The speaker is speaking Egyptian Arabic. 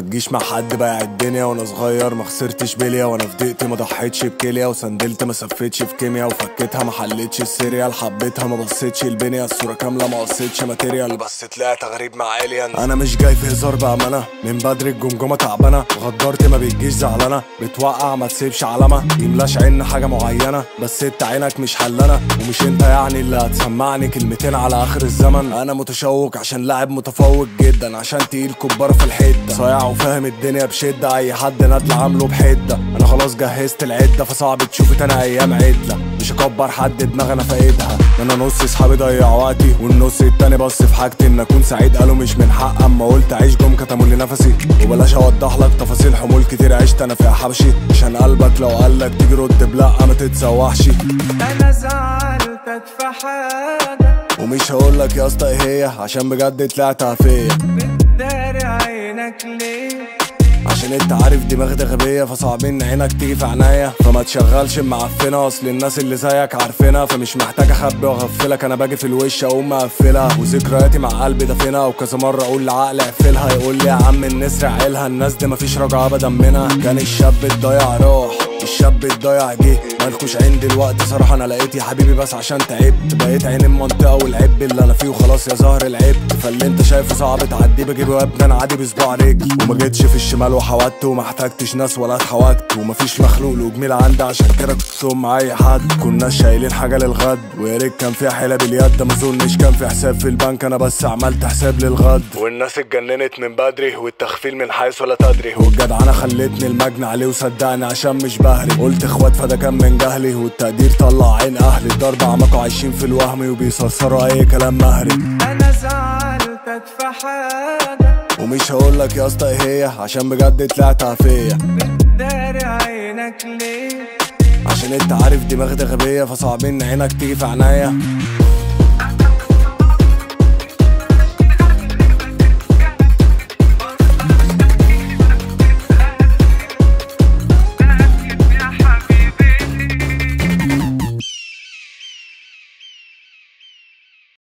تجيش مع حد بايع الدنيا وانا صغير ما خسرتش بليا وانا في ضيقتي ما ضحيتش بكليا وسندلت ما سفتش في كيميا وفكيتها ما حلتش السيريال حبيتها ما بصيتش البنية الصورة كاملة ما قصيتش ماتيريال بس طلعت غريب مع الين انا مش جاي في هزار بأمانة من بدري الجمجمة تعبانة وغدرت ما بتجيش زعلانة بتوقع ما تسيبش علامة يملاش عين حاجة معينة بس انت عينك مش حلانة ومش انت يعني اللي هتسمعني كلمتين على اخر الزمن انا متشوق عشان لاعب متفوق جدا عشان تقيل كبار في الحته صايع وفاهم الدنيا بشده اي حد ندل عامله بحده انا خلاص جهزت العده فصعب تشوفي تاني ايام عدله مش اكبر حد دماغ انا فايدها انا نص اصحابي ضيع وقتي والنص التاني بص في حاجتي ان اكون سعيد قالوا مش من حق اما قلت اعيش جم كتموا لي نفسي وبلاش اوضح لك تفاصيل حمول كتير عشت انا فيها حبشي عشان قلبك لو قالك تيجي رد بلا ما تتسوحش انا زعلتك في حاجة ومش هقولك يا اسطى ايه هي عشان بجد طلعت فيا بتداري عينك ليه عشان انت عارف دماغي غبية فصعب ان عينك تيجي في عناية فما تشغلش معفنة اصل الناس اللي زيك عارفينها فمش محتاج اخبي واغفلك انا باجي في الوش اقوم مقفلها وذكرياتي مع قلبي دافنها وكذا مرة اقول لعقلي اقفلها يقول لي يا عم النسر عيلها الناس دي مفيش رجعة ابدا منها كان الشاب الضايع راح الشاب الضايع جه مالكوش عين دلوقتي صراحة انا لقيت يا حبيبي بس عشان تعبت بقيت عين المنطقة والعيب اللي انا فيه وخلاص يا زهر العبت فاللي انت شايفه صعب تعديه بجيبه يا ابني انا عادي بصباع رجل وما جيتش في الشمال وحودت وما احتجتش ناس ولا اتحوجت ومفيش مخلوق له جميل عندي عشان كده كنت مع اي حد كنا شايلين حاجة للغد ويا ريت كان فيها حيلة باليد ما اظنش كان في حساب في البنك انا بس عملت حساب للغد والناس اتجننت من بدري والتخفيل من حيث ولا تدري والجدعنة خلتني المجني عليه وصدقني عشان مش بهري قلت اخوات فده كان من جهلي والتقدير طلع عين اهلي الضرب عمكوا عايشين في الوهم وبيصرصروا اي كلام مهري انا زعلتك في حاجة ومش هقولك يا اسطى ايه هي عشان بجد طلعت فيا بتداري عينك ليه عشان انت عارف دماغي غبية فصعب ان عينك تيجي في عناية